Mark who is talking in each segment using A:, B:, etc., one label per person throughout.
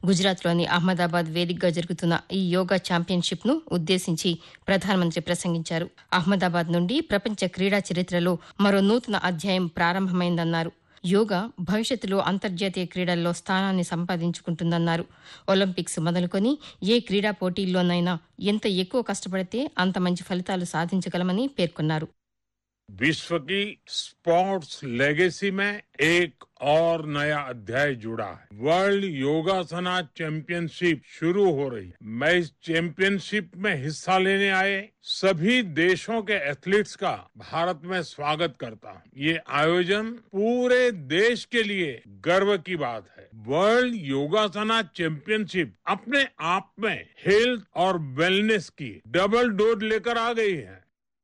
A: గుజరాత్లోని అహ్మదాబాద్ వేదికగా జరుగుతున్న ఈ యోగా ఛాంపియన్షిప్ను ఉద్దేశించి ప్రధానమంత్రి ప్రసంగించారు అహ్మదాబాద్ నుండి ప్రపంచ క్రీడా చరిత్రలో మరో నూతన అధ్యాయం ప్రారంభమైందన్నారు యోగా భవిష్యత్తులో అంతర్జాతీయ క్రీడల్లో స్థానాన్ని సంపాదించుకుంటుందన్నారు ఒలింపిక్స్ మొదలుకొని ఏ క్రీడా పోటీల్లోనైనా ఎంత ఎక్కువ కష్టపడితే అంత మంచి ఫలితాలు సాధించగలమని పేర్కొన్నారు
B: विश्व की स्पोर्ट्स लेगेसी में एक और नया अध्याय जुड़ा है वर्ल्ड योगासना चैंपियनशिप शुरू हो रही है मैं इस चैंपियनशिप में हिस्सा लेने आए सभी देशों के एथलीट्स का भारत में स्वागत करता हूं ये आयोजन पूरे देश के लिए गर्व की बात है वर्ल्ड योगासना चैंपियनशिप अपने आप में हेल्थ और वेलनेस की डबल डोज लेकर आ गई है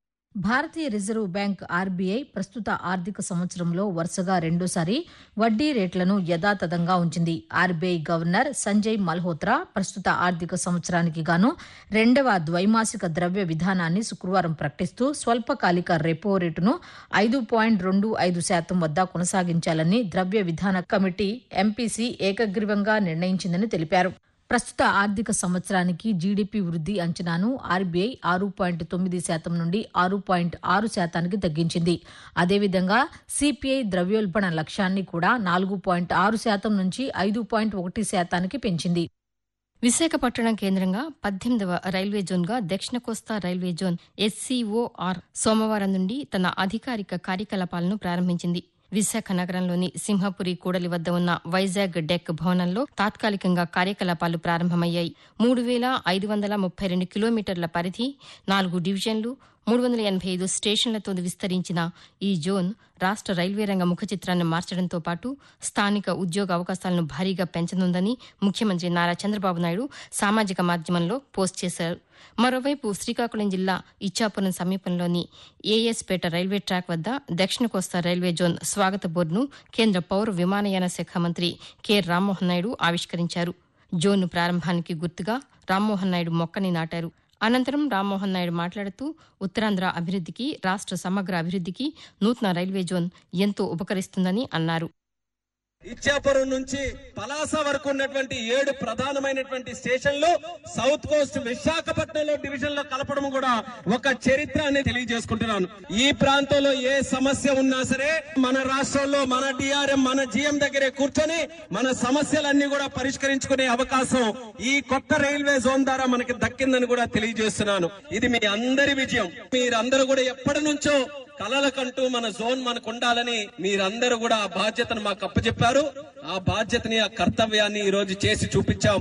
C: భారతీయ రిజర్వ్ బ్యాంక్ ఆర్బీఐ ప్రస్తుత ఆర్థిక సంవత్సరంలో వరుసగా రెండోసారి వడ్డీ రేట్లను యథాతథంగా ఉంచింది ఆర్బీఐ గవర్నర్ సంజయ్ మల్హోత్రా ప్రస్తుత ఆర్థిక సంవత్సరానికి గాను రెండవ ద్వైమాసిక ద్రవ్య విధానాన్ని శుక్రవారం ప్రకటిస్తూ స్వల్పకాలిక రెపో రేటును ఐదు పాయింట్ రెండు ఐదు శాతం వద్ద కొనసాగించాలని ద్రవ్య విధాన కమిటీ ఎంపీసీ ఏకగ్రీవంగా నిర్ణయించిందని తెలిపారు ప్రస్తుత ఆర్థిక సంవత్సరానికి జీడీపీ వృద్ధి అంచనాను ఆర్బీఐ ఆరు పాయింట్ తొమ్మిది శాతం నుండి ఆరు పాయింట్ ఆరు శాతానికి తగ్గించింది అదేవిధంగా సిపిఐ ద్రవ్యోల్బణ లక్ష్యాన్ని కూడా నాలుగు పాయింట్ ఆరు శాతం నుంచి ఐదు పాయింట్ ఒకటి శాతానికి పెంచింది
A: విశాఖపట్నం కేంద్రంగా పద్దెనిమిదవ రైల్వే జోన్గా దక్షిణ కోస్తా రైల్వే జోన్ ఎస్సీఓఆర్ సోమవారం నుండి తన అధికారిక కార్యకలాపాలను ప్రారంభించింది విశాఖ నగరంలోని సింహపురి కూడలి వద్ద ఉన్న వైజాగ్ డెక్ భవనంలో తాత్కాలికంగా కార్యకలాపాలు ప్రారంభమయ్యాయి మూడు వేల ఐదు వందల ముప్పై రెండు కిలోమీటర్ల పరిధి నాలుగు డివిజన్లు మూడు వందల ఎనభై ఐదు స్టేషన్లతో విస్తరించిన ఈ జోన్ రాష్ట రైల్వే రంగ ముఖ చిత్రాన్ని మార్చడంతో పాటు స్థానిక ఉద్యోగ అవకాశాలను భారీగా పెంచనుందని ముఖ్యమంత్రి నారా చంద్రబాబు నాయుడు సామాజిక మాధ్యమంలో పోస్ట్ చేశారు మరోవైపు శ్రీకాకుళం జిల్లా ఇచ్చాపురం సమీపంలోని ఏఎస్పేట రైల్వే ట్రాక్ వద్ద దక్షిణ కోస్తా రైల్వే జోన్ స్వాగత బోర్డును కేంద్ర పౌర విమానయాన శాఖ మంత్రి కె రామ్మోహన్ నాయుడు ఆవిష్కరించారు జోన్ ప్రారంభానికి గుర్తుగా రామ్మోహన్ నాయుడు మొక్కని నాటారు అనంతరం రామ్మోహన్ నాయుడు మాట్లాడుతూ ఉత్తరాంధ్ర అభివృద్దికి రాష్ట సమగ్ర అభివృద్దికి నూతన రైల్వే జోన్ ఎంతో ఉపకరిస్తుందని అన్నారు
D: ఇచ్చాపురం నుంచి పలాస వరకు ఉన్నటువంటి ఏడు ప్రధానమైనటువంటి స్టేషన్లు సౌత్ కోస్ట్ విశాఖపట్నంలో డివిజన్ లో కలపడం కూడా ఒక చరిత్ర అని తెలియజేసుకుంటున్నాను ఈ ప్రాంతంలో ఏ సమస్య ఉన్నా సరే మన రాష్ట్రంలో మన డిఆర్ఎం మన జిఎం దగ్గరే కూర్చొని మన సమస్యలన్నీ కూడా పరిష్కరించుకునే అవకాశం ఈ కొత్త రైల్వే జోన్ ద్వారా మనకి దక్కిందని కూడా తెలియజేస్తున్నాను ఇది మీ అందరి విజయం మీరందరూ కూడా ఎప్పటి నుంచో కలలకంటూ మన జోన్ మనకు ఉండాలని మీరందరూ కూడా ఆ బాధ్యతను మాకు అప్పచెప్పారు ఆ బాధ్యతని ఆ కర్తవ్యాన్ని ఈ రోజు చేసి చూపించాం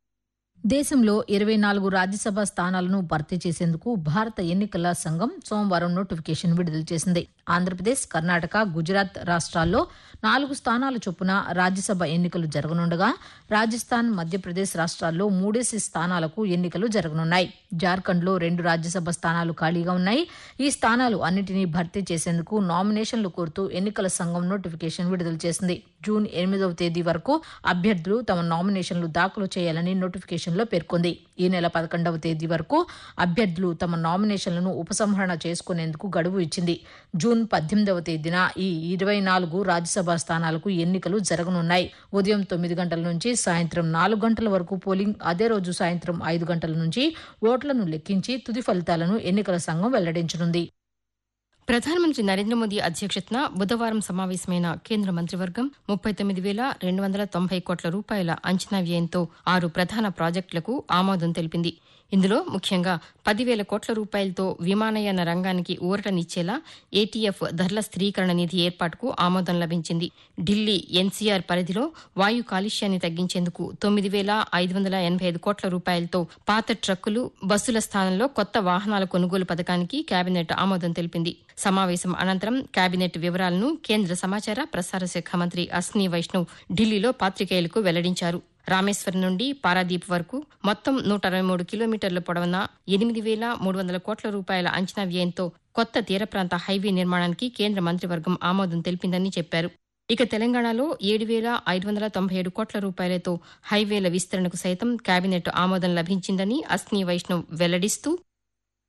C: దేశంలో ఇరవై నాలుగు రాజ్యసభ స్థానాలను భర్తీ చేసేందుకు భారత ఎన్నికల సంఘం సోమవారం నోటిఫికేషన్ విడుదల చేసింది ఆంధ్రప్రదేశ్ కర్ణాటక గుజరాత్ రాష్ట్రాల్లో నాలుగు స్థానాల చొప్పున రాజ్యసభ ఎన్నికలు జరగనుండగా రాజస్థాన్ మధ్యప్రదేశ్ రాష్ట్రాల్లో మూడేసి స్థానాలకు ఎన్నికలు జరగనున్నాయి జార్ఖండ్లో రెండు రాజ్యసభ స్థానాలు ఖాళీగా ఉన్నాయి ఈ స్థానాలు అన్నింటినీ భర్తీ చేసేందుకు నామినేషన్లు కోరుతూ ఎన్నికల సంఘం నోటిఫికేషన్ విడుదల చేసింది జూన్ ఎనిమిదవ తేదీ వరకు అభ్యర్థులు తమ నామినేషన్లు దాఖలు చేయాలని నోటిఫికేషన్లో పేర్కొంది ఈ నెల పదకొండవ తేదీ వరకు అభ్యర్థులు తమ నామినేషన్లను ఉపసంహరణ చేసుకునేందుకు గడువు ఇచ్చింది జూన్ పద్దెనిమిదవ తేదీన ఈ ఇరవై నాలుగు రాజ్యసభ స్థానాలకు ఎన్నికలు జరగనున్నాయి ఉదయం తొమ్మిది గంటల నుంచి సాయంత్రం నాలుగు గంటల వరకు పోలింగ్ అదే రోజు సాయంత్రం ఐదు గంటల నుంచి ఓట్లను లెక్కించి తుది ఫలితాలను ఎన్నికల సంఘం వెల్లడించనుంది
A: ప్రధానమంత్రి నరేంద్ర మోదీ అధ్యక్షతన బుధవారం సమావేశమైన కేంద్ర మంత్రివర్గం ముప్పై తొమ్మిది వేల రెండు వందల తొంభై కోట్ల రూపాయల అంచనా వ్యయంతో ఆరు ప్రధాన ప్రాజెక్టులకు ఆమోదం తెలిపింది ఇందులో ముఖ్యంగా పదివేల కోట్ల రూపాయలతో విమానయాన రంగానికి ఊరటనిచ్చేలా ఏటీఎఫ్ ధరల స్థిరీకరణ నిధి ఏర్పాటుకు ఆమోదం లభించింది ఢిల్లీ ఎన్సీఆర్ పరిధిలో వాయు కాలుష్యాన్ని తగ్గించేందుకు తొమ్మిది వేల ఐదు వందల ఎనభై ఐదు కోట్ల రూపాయలతో పాత ట్రక్కులు బస్సుల స్థానంలో కొత్త వాహనాల కొనుగోలు పథకానికి కేబినెట్ ఆమోదం తెలిపింది సమావేశం అనంతరం కేబినెట్ వివరాలను కేంద్ర సమాచార ప్రసార శాఖ మంత్రి అశ్ని వైష్ణవ్ ఢిల్లీలో పాతికేయులకు వెల్లడించారు రామేశ్వరం నుండి పారాదీప్ వరకు మొత్తం నూట అరవై మూడు కిలోమీటర్ల పొడవున ఎనిమిది వేల మూడు వందల కోట్ల రూపాయల అంచనా వ్యయంతో కొత్త తీర ప్రాంత హైవే నిర్మాణానికి కేంద్ర మంత్రివర్గం ఆమోదం తెలిపిందని చెప్పారు ఇక తెలంగాణలో ఏడు వేల ఐదు వందల తొంభై ఏడు కోట్ల రూపాయలతో హైవేల విస్తరణకు సైతం కేబినెట్ ఆమోదం లభించిందని అస్ని వైష్ణవ్ వెల్లడిస్తూ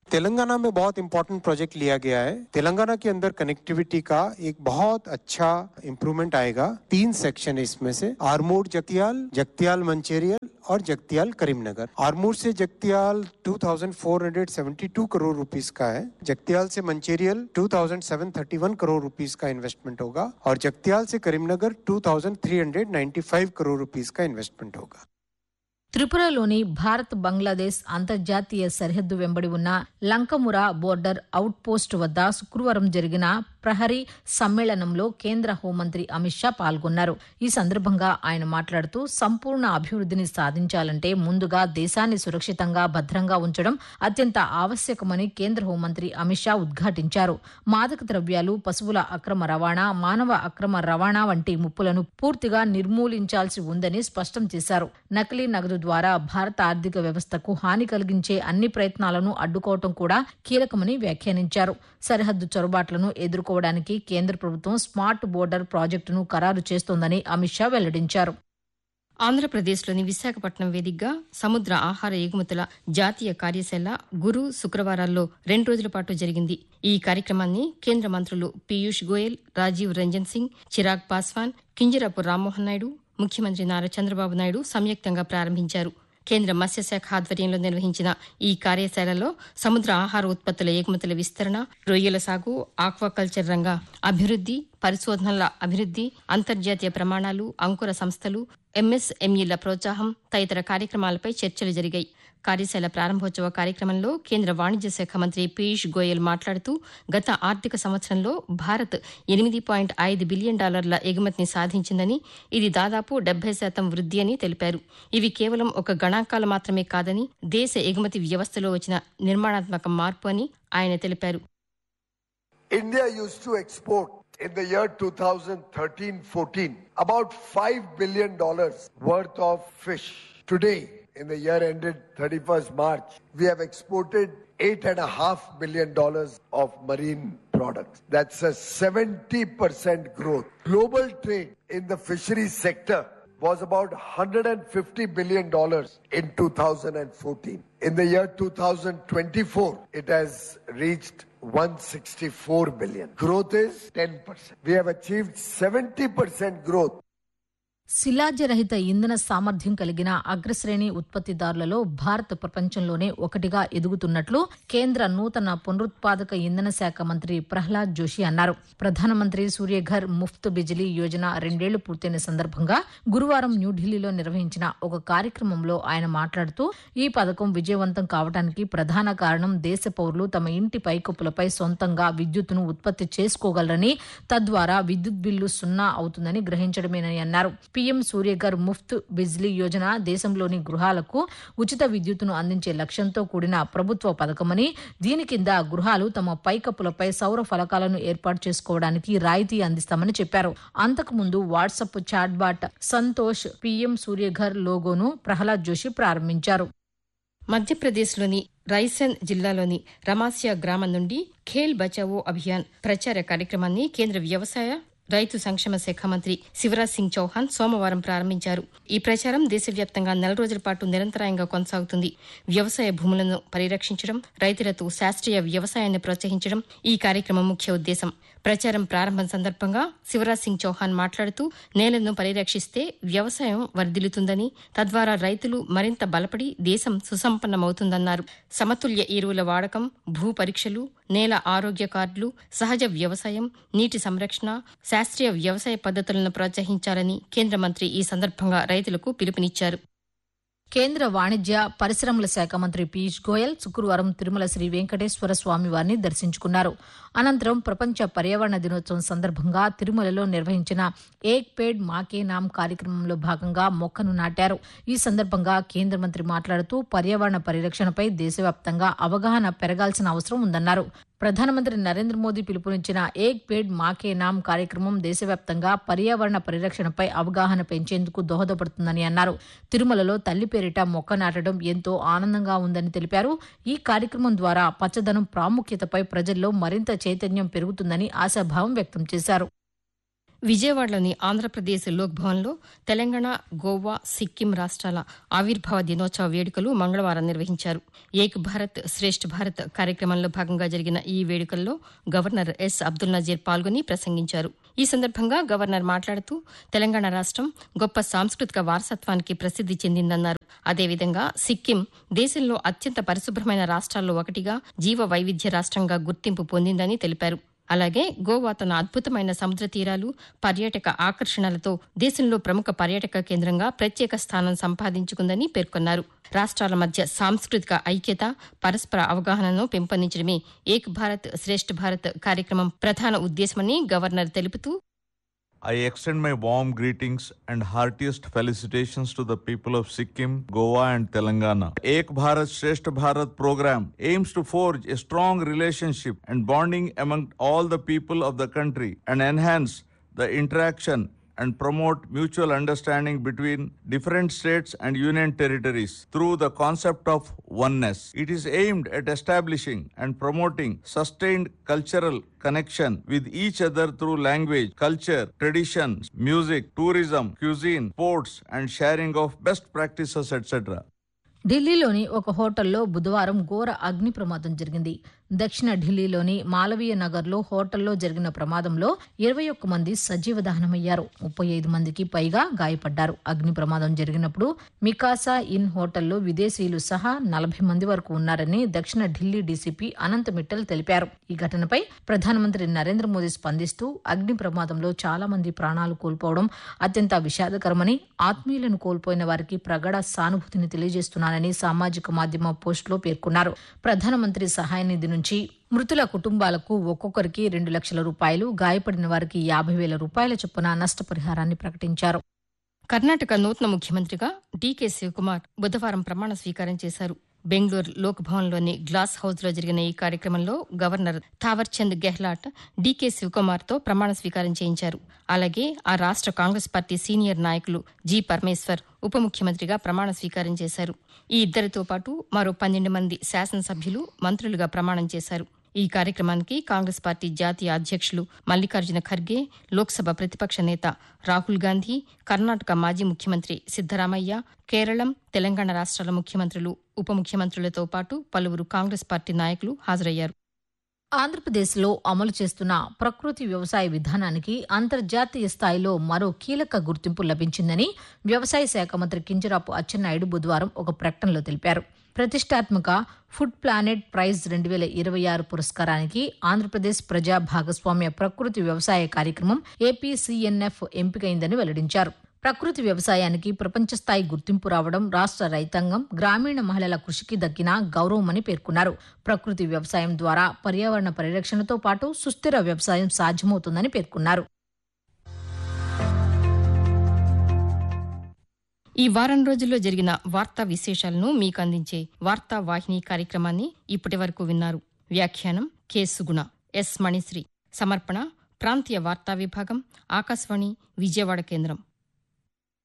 E: तेलंगाना में बहुत इंपॉर्टेंट प्रोजेक्ट लिया गया है तेलंगाना के अंदर कनेक्टिविटी का एक बहुत अच्छा इंप्रूवमेंट आएगा तीन सेक्शन है इसमें से आरमूर जगतियाल जगतियाल मंचेरियल और जगतियाल करीमनगर आरमूर से जगतियाल 2472 करोड़ रुपीस का है जगतियाल से मंचेरियल 2731 करोड़ रुपीस का इन्वेस्टमेंट होगा और जगतियाल से करीमनगर 2395 करोड़ रुपीस का इन्वेस्टमेंट होगा
C: త్రిపురలోని భారత్ బంగ్లాదేశ్ అంతర్జాతీయ సరిహద్దు వెంబడి ఉన్న లంకమురా బోర్డర్ అవుట్ పోస్ట్ వద్ద శుక్రవారం జరిగిన ప్రహరీ సమ్మేళనంలో కేంద్ర హోంమంత్రి అమిత్ షా పాల్గొన్నారు ఈ సందర్భంగా ఆయన మాట్లాడుతూ సంపూర్ణ అభివృద్ధిని సాధించాలంటే ముందుగా దేశాన్ని సురక్షితంగా భద్రంగా ఉంచడం అత్యంత ఆవశ్యకమని కేంద్ర హోంమంత్రి అమిత్ షా ఉద్ఘాటించారు మాదక ద్రవ్యాలు పశువుల అక్రమ రవాణా మానవ అక్రమ రవాణా వంటి ముప్పులను పూర్తిగా నిర్మూలించాల్సి ఉందని స్పష్టం చేశారు నకిలీ నగదు ద్వారా భారత ఆర్థిక వ్యవస్థకు హాని కలిగించే అన్ని ప్రయత్నాలను అడ్డుకోవటం కూడా కీలకమని వ్యాఖ్యానించారు సరిహద్దు చొరబాట్లను ఎదుర్కోవడానికి కేంద్ర ప్రభుత్వం స్మార్ట్ బోర్డర్ ప్రాజెక్టును ఖరారు చేస్తోందని అమిత్ షా వెల్లడించారు
A: ఆంధ్రప్రదేశ్లోని విశాఖపట్నం వేదికగా సముద్ర ఆహార ఎగుమతుల జాతీయ కార్యశాల గురు శుక్రవారాల్లో రెండు రోజుల పాటు జరిగింది ఈ కార్యక్రమాన్ని కేంద్ర మంత్రులు పీయూష్ గోయల్ రాజీవ్ రంజన్ సింగ్ చిరాగ్ పాస్వాన్ కింజరాపు రామ్మోహన్ నాయుడు ముఖ్యమంత్రి నారా చంద్రబాబు నాయుడు సంయుక్తంగా ప్రారంభించారు కేంద్ర మత్స్యశాఖ ఆధ్వర్యంలో నిర్వహించిన ఈ కార్యశాలలో సముద్ర ఆహార ఉత్పత్తుల ఎగుమతుల విస్తరణ రొయ్యల సాగు ఆక్వాకల్చర్ రంగ అభివృద్ది పరిశోధనల అభివృద్ది అంతర్జాతీయ ప్రమాణాలు అంకుర సంస్థలు ఎంఎస్ఎంఈల ప్రోత్సాహం తదితర కార్యక్రమాలపై చర్చలు జరిగాయి కార్యశాల ప్రారంభోత్సవ కార్యక్రమంలో కేంద్ర వాణిజ్య శాఖ మంత్రి పీయూష్ గోయల్ మాట్లాడుతూ గత ఆర్థిక సంవత్సరంలో భారత్ ఎనిమిది పాయింట్ ఐదు బిలియన్ డాలర్ల ఎగుమతిని సాధించిందని ఇది దాదాపు డెబ్బై శాతం వృద్ధి అని తెలిపారు ఇవి కేవలం ఒక గణాంకాలు మాత్రమే కాదని దేశ ఎగుమతి వ్యవస్థలో వచ్చిన నిర్మాణాత్మక మార్పు అని ఆయన తెలిపారు
F: India used to export in the year 2013-14 about 5 billion dollars worth of fish. Today, in the year ended 31st March, we have exported eight and a half billion dollars of marine products. That's a 70% growth. Global trade in the fisheries sector was about 150 billion dollars in 2014. In the year 2024, it has reached 164 billion. Growth is 10%. We have achieved 70% growth
C: శిలాజరహిత ఇంధన సామర్థ్యం కలిగిన అగ్రశ్రేణి ఉత్పత్తిదారులలో భారత్ ప్రపంచంలోనే ఒకటిగా ఎదుగుతున్నట్లు కేంద్ర నూతన పునరుత్పాదక ఇంధన శాఖ మంత్రి ప్రహ్లాద్ జోషి అన్నారు ప్రధానమంత్రి సూర్యఘర్ ముఫ్త్ బిజిలీ యోజన రెండేళ్లు పూర్తయిన సందర్భంగా గురువారం న్యూఢిల్లీలో నిర్వహించిన ఒక కార్యక్రమంలో ఆయన మాట్లాడుతూ ఈ పథకం విజయవంతం కావడానికి ప్రధాన కారణం దేశ పౌరులు తమ ఇంటి పైకప్పులపై సొంతంగా విద్యుత్తును ఉత్పత్తి చేసుకోగలరని తద్వారా విద్యుత్ బిల్లు సున్నా అవుతుందని గ్రహించడమేనని అన్నారు పీఎం సూర్యగర్ ముఫ్త్ బిజ్లీ యోజన దేశంలోని గృహాలకు ఉచిత విద్యుత్తును అందించే లక్ష్యంతో కూడిన ప్రభుత్వ పథకమని దీని కింద గృహాలు తమ పైకప్పులపై సౌర ఫలకాలను ఏర్పాటు చేసుకోవడానికి రాయితీ అందిస్తామని చెప్పారు అంతకుముందు WhatsApp chatbot Santosh PM Suryaghar లోగోను ప్రహ్లాద్ జోషి ప్రారంభించారు
A: మధ్యప్రదేశ్లోని రైసెన్ జిల్లాలోని రమాస్య గ్రామం నుండి ఖేల్ బచావో అభియాన్ ప్రచార కార్యక్రమాన్ని కేంద్ర వ్యవసాయ రైతు సంక్షేమ శాఖ మంత్రి శివరాజ్ సింగ్ చౌహాన్ సోమవారం ప్రారంభించారు ఈ ప్రచారం దేశవ్యాప్తంగా నెల రోజుల పాటు నిరంతరాయంగా కొనసాగుతుంది వ్యవసాయ భూములను పరిరక్షించడం రైతులతో శాస్త్రీయ వ్యవసాయాన్ని ప్రోత్సహించడం ఈ కార్యక్రమం ముఖ్య ఉద్దేశం ప్రచారం ప్రారంభం సందర్భంగా శివరాజ్ సింగ్ చౌహాన్ మాట్లాడుతూ నేలను పరిరక్షిస్తే వ్యవసాయం వర్ధిల్లుతుందని తద్వారా రైతులు మరింత బలపడి దేశం సుసంపన్నమవుతుందన్నారు సమతుల్య ఎరువుల వాడకం భూ పరీక్షలు నేల ఆరోగ్య కార్డులు సహజ వ్యవసాయం నీటి సంరక్షణ శాస్త్రీయ వ్యవసాయ పద్ధతులను ప్రోత్సహించాలని కేంద్ర మంత్రి ఈ సందర్భంగా రైతులకు పిలుపునిచ్చారు
C: కేంద్ర వాణిజ్య పరిశ్రమల శాఖ మంత్రి పీయూష్ గోయల్ శుక్రవారం తిరుమల శ్రీ వెంకటేశ్వర స్వామి వారిని దర్శించుకున్నారు అనంతరం ప్రపంచ పర్యావరణ దినోత్సవం సందర్భంగా తిరుమలలో నిర్వహించిన ఏక్ పేడ్ మాకే నామ్ కార్యక్రమంలో భాగంగా మొక్కను నాటారు ఈ సందర్భంగా కేంద్ర మంత్రి మాట్లాడుతూ పర్యావరణ పరిరక్షణపై దేశవ్యాప్తంగా అవగాహన పెరగాల్సిన అవసరం ఉందన్నారు ప్రధానమంత్రి నరేంద్ర మోదీ పిలుపునిచ్చిన ఏక్ పేడ్ మాకే నామ్ కార్యక్రమం దేశవ్యాప్తంగా పర్యావరణ పరిరక్షణపై అవగాహన పెంచేందుకు దోహదపడుతుందని అన్నారు తిరుమలలో తల్లి పేరిట మొక్క నాటడం ఎంతో ఆనందంగా ఉందని తెలిపారు ఈ కార్యక్రమం ద్వారా పచ్చదనం ప్రాముఖ్యతపై ప్రజల్లో మరింత చైతన్యం పెరుగుతుందని ఆశాభావం వ్యక్తం చేశారు
A: విజయవాడలోని ఆంధ్రప్రదేశ్ లోక్ భవన్లో తెలంగాణ గోవా సిక్కిం రాష్ట్రాల ఆవిర్భావ దినోత్సవ వేడుకలు మంగళవారం నిర్వహించారు ఏక్ భారత్ శ్రేష్ఠ భారత్ కార్యక్రమంలో భాగంగా జరిగిన ఈ వేడుకల్లో గవర్నర్ ఎస్ అబ్దుల్ నజీర్ పాల్గొని ప్రసంగించారు ఈ సందర్భంగా గవర్నర్ మాట్లాడుతూ తెలంగాణ రాష్ట్రం గొప్ప సాంస్కృతిక వారసత్వానికి ప్రసిద్ది చెందిందన్నారు అదేవిధంగా సిక్కిం దేశంలో అత్యంత పరిశుభ్రమైన రాష్ట్రాల్లో ఒకటిగా జీవ వైవిధ్య రాష్ట్రంగా గుర్తింపు పొందిందని తెలిపారు అలాగే గోవా తన అద్భుతమైన సముద్ర తీరాలు పర్యాటక ఆకర్షణలతో దేశంలో ప్రముఖ పర్యాటక కేంద్రంగా ప్రత్యేక స్థానం సంపాదించుకుందని పేర్కొన్నారు రాష్ట్రాల మధ్య సాంస్కృతిక ఐక్యత పరస్పర అవగాహనను పెంపొందించడమే ఏక్ భారత్ శ్రేష్ఠ భారత్ కార్యక్రమం ప్రధాన ఉద్దేశమని గవర్నర్ తెలుపుతూ
G: I extend my warm greetings and heartiest felicitations to the people of Sikkim, Goa, and Telangana. Ek Bharat Shresth Bharat program aims to forge a strong relationship and bonding among all the people of the country and enhance the interaction and promote mutual understanding between different states and union territories through the concept of oneness. It is aimed at establishing and promoting sustained cultural connection with each other through language, culture, traditions, music, tourism, cuisine, sports, and sharing of best practices, etc.
C: ఢిల్లీలోని ఒక హోటల్లో బుధవారం ఘోర అగ్ని ప్రమాదం జరిగింది దక్షిణ ఢిల్లీలోని మాలవీయ నగర్లో హోటల్లో జరిగిన ప్రమాదంలో ఇరవై ఒక్క మంది సజీవ దహనమయ్యారు ముప్పై ఐదు మందికి పైగా గాయపడ్డారు అగ్ని ప్రమాదం జరిగినప్పుడు మికాసా ఇన్ హోటల్లో విదేశీయులు సహా నలభై మంది వరకు ఉన్నారని దక్షిణ ఢిల్లీ డీసీపీ అనంత్ మిట్టల్ తెలిపారు ఈ ఘటనపై ప్రధానమంత్రి నరేంద్ర మోదీ స్పందిస్తూ అగ్ని ప్రమాదంలో చాలా మంది ప్రాణాలు కోల్పోవడం అత్యంత విషాదకరమని ఆత్మీయులను కోల్పోయిన వారికి ప్రగాఢ సానుభూతిని తెలియజేస్తున్నానని సామాజిక మాధ్యమ పోస్టులో పేర్కొన్నారు ప్రధానమంత్రి సహాయ నిధి నుంచి మృతుల కుటుంబాలకు ఒక్కొక్కరికి రెండు లక్షల రూపాయలు గాయపడిన వారికి యాభై వేల రూపాయల చొప్పున నష్టపరిహారాన్ని ప్రకటించారు
A: కర్ణాటక నూతన ముఖ్యమంత్రిగా డీకే శివకుమార్ బుధవారం ప్రమాణ స్వీకారం చేశారు బెంగళూరు లోక్ భవన్లోని గ్లాస్ హౌస్లో జరిగిన ఈ కార్యక్రమంలో గవర్నర్ థావర్చంద్ గెహ్లాట్ డీకే శివకుమార్తో ప్రమాణ స్వీకారం చేయించారు అలాగే ఆ రాష్ట కాంగ్రెస్ పార్టీ సీనియర్ నాయకులు జి పరమేశ్వర్ ఉప ముఖ్యమంత్రిగా ప్రమాణ స్వీకారం చేశారు ఈ ఇద్దరితో పాటు మరో పన్నెండు మంది శాసనసభ్యులు మంత్రులుగా ప్రమాణం చేశారు ఈ కార్యక్రమానికి కాంగ్రెస్ పార్టీ జాతీయ అధ్యక్షులు మల్లికార్జున ఖర్గే లోక్సభ ప్రతిపక్ష నేత రాహుల్ గాంధీ కర్ణాటక మాజీ ముఖ్యమంత్రి సిద్దరామయ్య కేరళం తెలంగాణ రాష్ట్రాల ముఖ్యమంత్రులు ఉప ముఖ్యమంత్రులతో పాటు పలువురు కాంగ్రెస్ పార్టీ నాయకులు హాజరయ్యారు
C: ఆంధ్రప్రదేశ్లో అమలు చేస్తున్న ప్రకృతి వ్యవసాయ విధానానికి అంతర్జాతీయ స్థాయిలో మరో కీలక గుర్తింపు లభించిందని వ్యవసాయ శాఖ మంత్రి కింజరాపు అచ్చెన్నాయుడు బుధవారం ఒక ప్రకటనలో తెలిపారు ప్రతిష్టాత్మక ఫుడ్ ప్లానెట్ ప్రైజ్ రెండు వేల ఇరవై ఆరు పురస్కారానికి ఆంధ్రప్రదేశ్ ప్రజా భాగస్వామ్య ప్రకృతి వ్యవసాయ కార్యక్రమం ఏపీసీఎన్ఎఫ్ ఎంపికైందని వెల్లడించారు ప్రకృతి వ్యవసాయానికి ప్రపంచ స్థాయి గుర్తింపు రావడం రాష్ట్ర రైతాంగం గ్రామీణ మహిళల కృషికి దక్కిన గౌరవమని పేర్కొన్నారు ప్రకృతి వ్యవసాయం ద్వారా పర్యావరణ పరిరక్షణతో పాటు సుస్థిర వ్యవసాయం సాధ్యమవుతుందని పేర్కొన్నారు
A: ఈ వారం రోజుల్లో జరిగిన వార్తా విశేషాలను మీకు అందించే వార్తా వాహిని కార్యక్రమాన్ని ఇప్పటి వరకు విన్నారు వ్యాఖ్యానం కె సుగుణ ఎస్ మణిశ్రీ సమర్పణ ప్రాంతీయ వార్తా విభాగం ఆకాశవాణి విజయవాడ కేంద్రం